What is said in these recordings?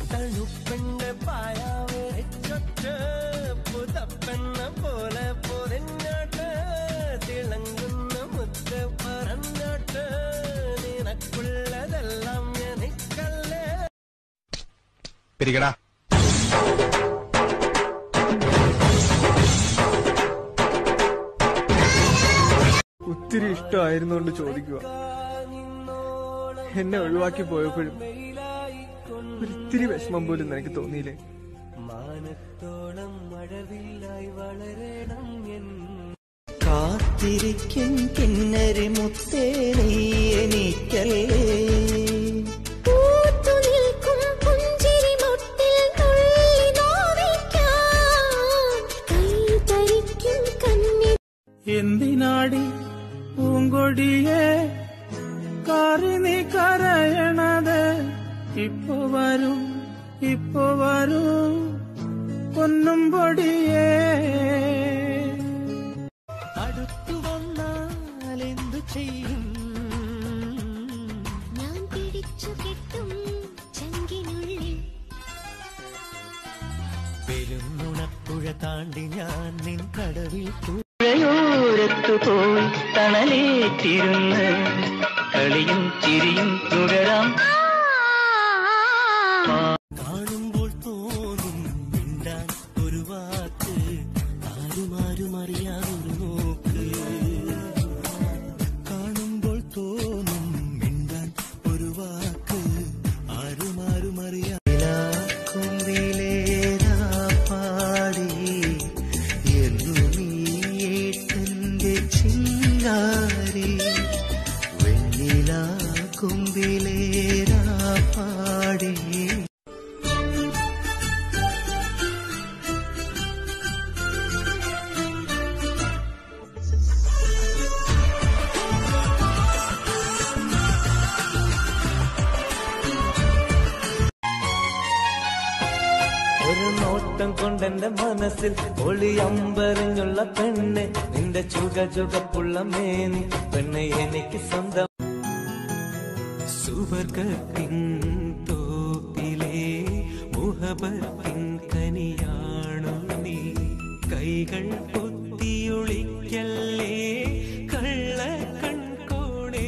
തണുപ്പെണ്ണ പായാവ് ചൊറ്റ് പുതപ്പെണ്ണ പോലെ പൊതിഞ്ഞോട്ട് തിളങ്ങുന്ന മുത്ത് പറഞ്ഞോട്ട് നിനക്കുള്ളതെല്ലാം എനിക്കല്ലേ പിരികടാ ഒത്തിരി ഇഷ്ടമായിരുന്നോണ്ട് ചോദിക്കുക എന്നെ ഒഴിവാക്കി പോയപ്പോഴും ഒരിത്തിരി വിഷമം പോലും നിനക്ക് തോന്നിയില്ലേ മാനത്തോളം മഴവില്ലായി വളരണം എൻ കാത്തിരിക്കും കിന്നരി മുത്തേ നീ എനിക്കല്ലേ പൂത്തുനിൽക്കും പുഞ്ചിരിമൊട്ടിൽ നുള്ളി നോവിക്കാൻ കൈതരിക്കും കണ്ണി എന്തിനാടി പൂങ്കൊടിയെ കാറി നീ കരയണത് ഇപ്പൊ വരൂ ഇപ്പൊ വരൂ പൊന്നും പൊടിയേ അടുത്തു വന്നാൽ എന്തു ചെയ്യും ഞാൻ പിടിച്ചു കെട്ടും ചങ്കിനുള്ളിൽ പെരുന്നുണപ്പുഴ താണ്ടി ഞാൻ നിൻ കടവിൽ പുഴയോരത്തു പോയി തണലേറ്റിരുന്ന് കളിയും ചിരിയും തുടരാം കാണുമ്പോൾ തോന്നും മിണ്ടാൻ ഒരു വാക്ക് ആരുമാരും അറിയാതൊരു നോക്ക് കാണുമ്പോൾ തോന്നും മിണ്ടാൻ ഒരു വാക്ക് ആരുമാരും അറിയാക്കുമ്പിലേരാ പാടി എന്നു നീയേട്ടന്റെ ചിങ്കാരി വെണ്ണില കുമ്പിലേരാ പാടി ഒരു നോട്ടം കൊണ്ടെന്റെ മനസ്സിൽ ഒളി അമ്പറിഞ്ഞുള്ള പെണ്ണ് നിന്റെ ചുക ചുകപ്പുള്ള മേനി പെണ്ണ് എനിക്ക് സ്വന്തം സുവർഗത്തിൻ തോപ്പിലെ മുഹബത്തിൻ കനിയാണു നീ കൈകൾ പൊത്തിയൊളിക്കല്ലേ കള്ള കൺകോണേ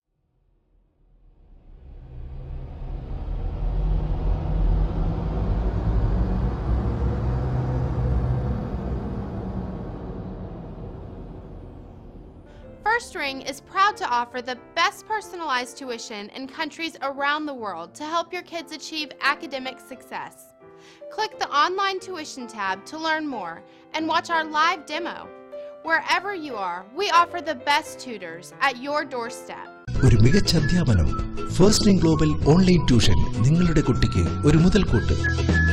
First Ring is proud to offer the best personalized tuition in countries around the world to help your kids achieve academic success. Click the online tuition tab to learn more and watch our live demo. Wherever you are, we offer the best tutors at your doorstep. ഒരു മികച്ച അധ്യാപനം first in global online tuition നിങ്ങളുടെ കുട്ടിക്ക് ഒരു മുതൽക്കൂട്ട്